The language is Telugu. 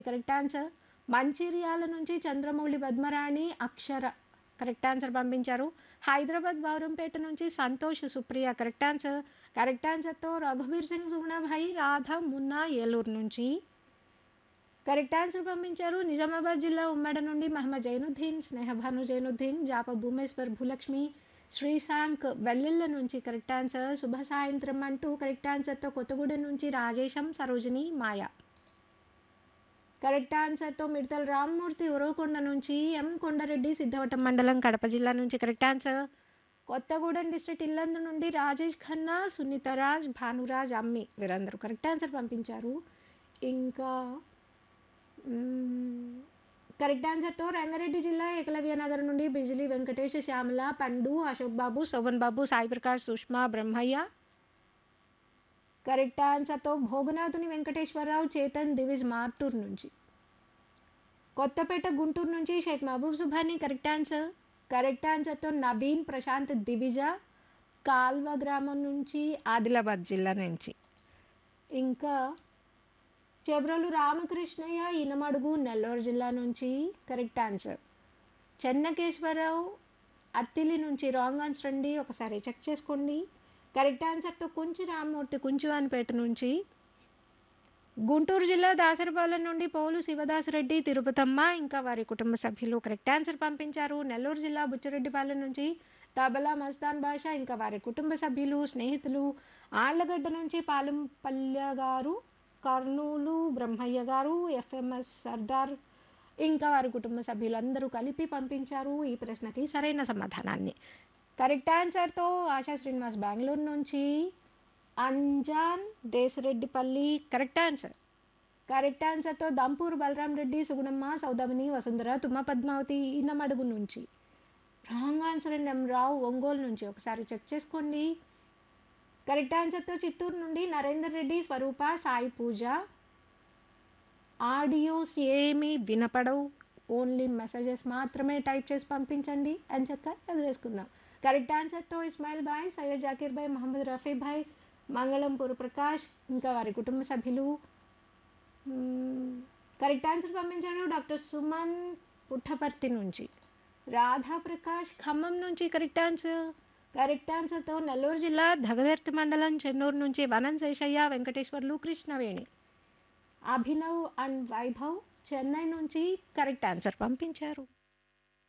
కరెక్ట్ ఆన్సర్ మంచిర్యాల నుంచి చంద్రమౌళి పద్మరాణి అక్షర కరెక్ట్ ఆన్సర్ పంపించారు హైదరాబాద్ బౌరంపేట నుంచి Santosh Supriya correct answer correct ఆన్సర్తో రఘువీర్ సింగ్ సుగుణభాయ్ రాధ మున్నా ఏలూరు నుంచి కరెక్ట్ ఆన్సర్ పంపించారు నిజామాబాద్ జిల్లా ఉమ్మడి నుండి మహమ్మద్ జైనుద్దీన్ స్నేహభాను జైనుద్దీన్ జాప భూమేశ్వర్ భూలక్ష్మి శ్రీశాంక్ వెల్లుళ్ళ నుంచి కరెక్ట్ ఆన్సర్ శుభ సాయంత్రం అంటూ కరెక్ట్ ఆన్సర్తో కొత్తగూడెం నుంచి రాజేశం సరోజిని మాయ కరెక్ట్ ఆన్సర్తో మిడతల రామ్మూర్తి ఉరవకొండ నుంచి ఎం కొండారెడ్డి సిద్ధవటం మండలం కడప జిల్లా నుంచి correct answer Kothagudem district Yellandu నుండి రాజేష్ ఖన్నా సునీతరాజ్ భానురాజ్ అమ్మి వీరందరూ కరెక్ట్ ఆన్సర్ పంపించారు ఇంకా మ్మ్, కరెక్ట్ ఆన్సర్తో రంగారెడ్డి జిల్లా ఏకలవ్య నగర్ నుండి బిజిలీ వెంకటేష్ శ్యామల పండు అశోక్ బాబు శోభన్ బాబు సాయి ప్రకాష్ సుష్మా బ్రహ్మయ్య కరెక్ట్ ఆన్సర్తో భోగనాథుని వెంకటేశ్వరరావు చేతన్ దివిజ్ మార్టూర్ నుంచి కొత్తపేట గుంటూరు నుంచి Shaik Mahaboob Subhani correct answer correct ఆన్సర్తో నబీన్ ప్రశాంత్ దివిజ కాల్వ గ్రామం నుంచి ఆదిలాబాద్ జిల్లా నుంచి ఇంకా చెబ్రోలు రామకృష్ణయ్య ఇనమడుగు నెల్లూరు జిల్లా నుంచి కరెక్ట్ ఆన్సర్ చెన్నకేశ్వరరావు అత్తిలి నుంచి రాంగ్ ఆన్సర్ అండి ఒకసారి చెక్ చేసుకోండి కరెక్ట్ ఆన్సర్తో కుంచి రామ్మూర్తి కుంచివానిపేట నుంచి గుంటూరు జిల్లా దాసరపాలెం నుండి పోలు శివదాసరెడ్డి తిరుపతమ్మ ఇంకా వారి కుటుంబ సభ్యులు కరెక్ట్ ఆన్సర్ పంపించారు నెల్లూరు జిల్లా బుచ్చిరెడ్డిపాలెం నుంచి తబలా మస్తాన్ భాష ఇంకా వారి కుటుంబ సభ్యులు స్నేహితులు ఆళ్లగడ్డ నుంచి పాలెంపల్య గారు కర్నూలు బ్రహ్మయ్య గారు ఎఫ్ఎంఎస్ సర్దార్ ఇంకా వారి కుటుంబ సభ్యులందరూ కలిపి పంపించారు ఈ ప్రశ్నకి సరైన సమాధానాన్ని కరెక్ట్ ఆన్సర్తో ఆశా శ్రీనివాస్ బెంగళూరు నుంచి Anjan Desareddipalli correct answer correct ఆన్సర్తో దంపూర్ బలరాం రెడ్డి సుగుణమ్మ సౌదామిని వసుంధర తుమ్మ పద్మావతి ఇన్నమడుగు నుంచి wrong answer and M Rao Ongole నుంచి ఒకసారి చెక్ చేసుకోండి కరెక్ట్ ఆన్సర్తో చిత్తూరు నుండి నరేందర్ రెడ్డి స్వరూప సాయి పూజ ఆడియోస్ ఏమీ వినపడవు ఓన్లీ మెసేజెస్ మాత్రమే టైప్ చేసి పంపించండి అని చెక్క చదివేసుకుందాం కరెక్ట్ ఆన్సర్తో ఇస్మాయిల్ భాయ్ సయ్యద్ జాకీర్ భాయ్ మహమ్మద్ రఫీ భాయ్ మంగళంపూర్ ప్రకాష్ ఇంకా వారి కుటుంబ సభ్యులు మ్మ్, కరెక్ట్ ఆన్సర్ పంపించారు డాక్టర్ సుమన్ పుట్టపర్తి నుంచి రాధా ప్రకాష్ ఖమ్మం నుంచి కరెక్ట్ ఆన్సర్ కరెక్ట్ ఆన్సర్తో నెల్లూరు జిల్లా దగదర్తి మండలం చెన్నూరు నుంచి వనం శేషయ్య వెంకటేశ్వర్లు కృష్ణవేణి అభినవ్ అండ్ వైభవ్ చెన్నై నుంచి కరెక్ట్ ఆన్సర్ పంపించారు